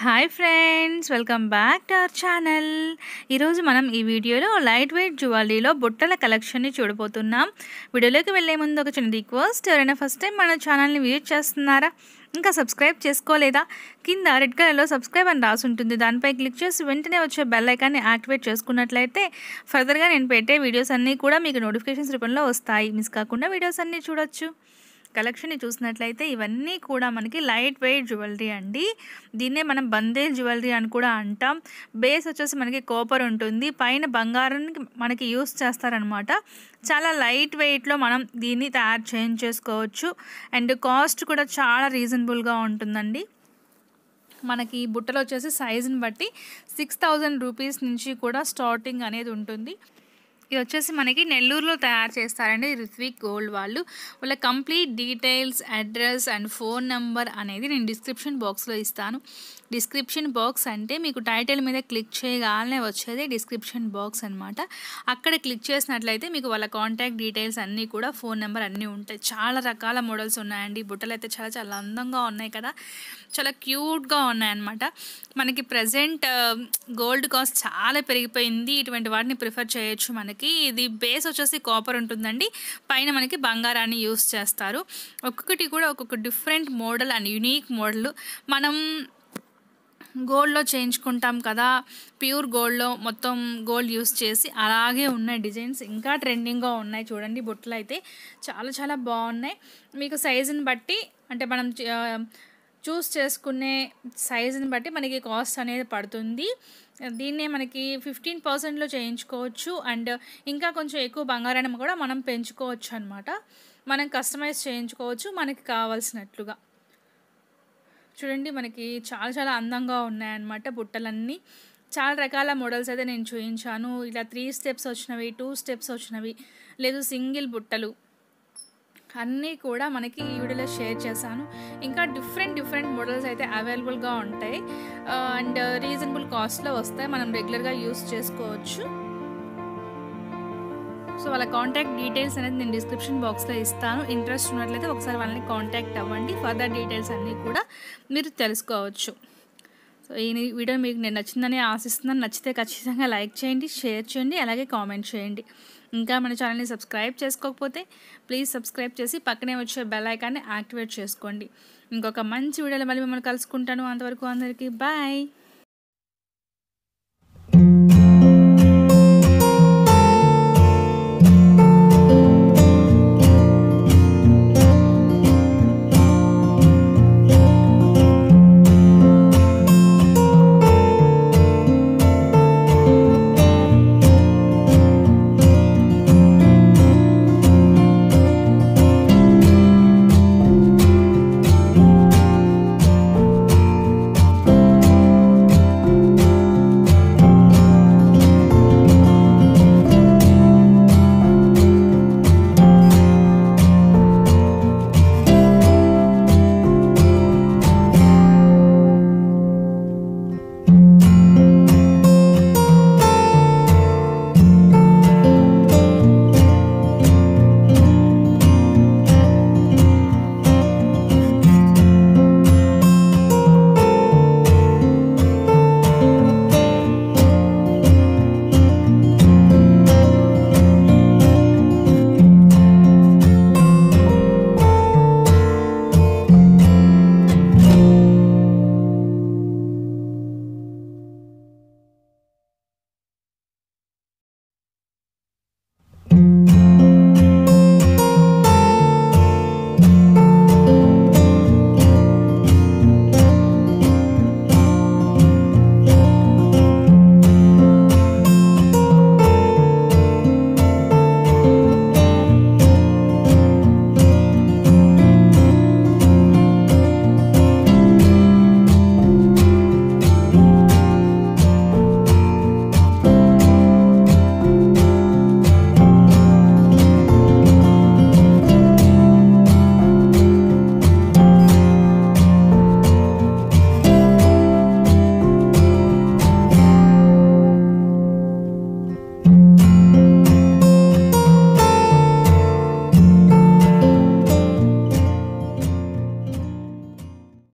hi friends welcome back to our channel ఈరోజు మనం ఈ వీడియోలో లైట్ వెయిట్ జ్యువెలరీలో బుట్టల కలెక్షన్ని చూడబోతున్నాం వీడియోలోకి వెళ్ళే ముందు ఒక చిన్న రిక్వెస్ట్ ఎవరైనా ఫస్ట్ టైం మన ఛానల్ని విజిట్ చేస్తున్నారా ఇంకా సబ్స్క్రైబ్ చేసుకోలేదా కింద రెడ్ కలర్లో సబ్స్క్రైబ్ అని రాసి ఉంటుంది దానిపై క్లిక్ చేసి వెంటనే వచ్చే బెల్ ఐకాన్ని యాక్టివేట్ చేసుకున్నట్లయితే ఫర్దర్గా నేను పెట్టే వీడియోస్ అన్నీ కూడా మీకు నోటిఫికేషన్స్ రూపంలో వస్తాయి మిస్ కాకుండా వీడియోస్ అన్నీ చూడొచ్చు కలెక్షన్ చూసినట్లయితే ఇవన్నీ కూడా మనకి లైట్ వెయిట్ జ్యువెలరీ అండి దీన్నే మనం బందేజ్ జ్యువెలరీ అని కూడా అంటాం బేస్ వచ్చేసి మనకి కాపర్ ఉంటుంది పైన బంగారానికి మనకి యూస్ చేస్తారనమాట చాలా లైట్ వెయిట్లో మనం దీన్ని తయారు చేయించేసుకోవచ్చు అండ్ కాస్ట్ కూడా చాలా రీజనబుల్గా ఉంటుందండి మనకి ఈ బుట్టలు వచ్చేసి సైజుని బట్టి సిక్స్ థౌజండ్ రూపీస్ నుంచి కూడా స్టార్టింగ్ అనేది ఉంటుంది ఇది వచ్చేసి మనకి నెల్లూరులో తయారు చేస్తారండి రిత్విక్ గోల్డ్ వాళ్ళు వాళ్ళ complete details address and phone number అనేది నేను డిస్క్రిప్షన్ బాక్స్లో ఇస్తాను డిస్క్రిప్షన్ బాక్స్ అంటే మీకు టైటిల్ మీద క్లిక్ చేయగానే వచ్చేది డిస్క్రిప్షన్ బాక్స్ అనమాట అక్కడ క్లిక్ చేసినట్లయితే మీకు వాళ్ళ కాంటాక్ట్ డీటెయిల్స్ అన్నీ కూడా ఫోన్ నెంబర్ అన్నీ ఉంటాయి చాలా రకాల మోడల్స్ ఉన్నాయండి బుట్టలు అయితే చాలా చాలా అందంగా ఉన్నాయి కదా చాలా క్యూట్గా ఉన్నాయన్నమాట మనకి ప్రజెంట్ గోల్డ్ కాస్ట్ చాలా పెరిగిపోయింది ఇటువంటి వాటిని ప్రిఫర్ చేయొచ్చు మనకి ఇది బేస్ వచ్చేసి కాపర్ ఉంటుందండి పైన మనకి బంగారాన్ని యూస్ చేస్తారు ఒక్కొక్కటి కూడా ఒక్కొక్క different model and unique model మనం గోల్డ్లో చేయించుకుంటాం కదా ప్యూర్ గోల్డ్లో మొత్తం గోల్డ్ యూస్ చేసి అలాగే ఉన్నాయి డిజైన్స్ ఇంకా ట్రెండింగ్గా ఉన్నాయి చూడండి బుట్టలు అయితే చాలా చాలా బాగున్నాయి మీకు సైజుని బట్టి అంటే మనం చూస్ చేసుకునే సైజుని బట్టి మనకి కాస్ట్ అనేది పడుతుంది దీన్నే మనకి ఫిఫ్టీన్ పర్సెంట్లో చేయించుకోవచ్చు అండ్ ఇంకా కొంచెం ఎక్కువ బంగారాన్ని కూడా మనం పెంచుకోవచ్చు అనమాట మనం కస్టమైజ్ చేయించుకోవచ్చు మనకి కావాల్సినట్లుగా చూడండి మనకి చాలా చాలా అందంగా ఉన్నాయన్నమాట బుట్టలన్నీ చాలా రకాల మోడల్స్ అయితే నేను చూపించాను ఇలా త్రీ స్టెప్స్ వచ్చినవి టూ స్టెప్స్ వచ్చినవి లేదు సింగిల్ బుట్టలు అన్నీ కూడా మనకి ఈ వీడియోలో షేర్ చేశాను ఇంకా డిఫరెంట్ డిఫరెంట్ మోడల్స్ అయితే అవైలబుల్గా ఉంటాయి అండ్ రీజనబుల్ కాస్ట్లో వస్తాయి మనం రెగ్యులర్గా యూస్ చేసుకోవచ్చు సో వాళ్ళ కాంటాక్ట్ డీటెయిల్స్ అనేది నేను డిస్క్రిప్షన్ బాక్స్లో ఇస్తాను ఇంట్రెస్ట్ ఉన్నట్లయితే ఒకసారి వాళ్ళని కాంటాక్ట్ అవ్వండి ఫర్దర్ డీటెయిల్స్ అన్నీ కూడా మీరు తెలుసుకోవచ్చు సో ఈ వీడియో మీకు నేను నచ్చిందని ఆశిస్తున్నాను నచ్చితే ఖచ్చితంగా లైక్ చేయండి షేర్ చేయండి అలాగే కామెంట్ చేయండి ఇంకా మన ఛానల్ని సబ్స్క్రైబ్ చేసుకోకపోతే ప్లీజ్ సబ్స్క్రైబ్ చేసి పక్కనే వచ్చే బెల్ ఐకాన్ని యాక్టివేట్ చేసుకోండి ఇంకొక మంచి వీడియోలో మళ్ళీ మిమ్మల్ని కలుసుకుంటాను అంతవరకు అందరికీ బాయ్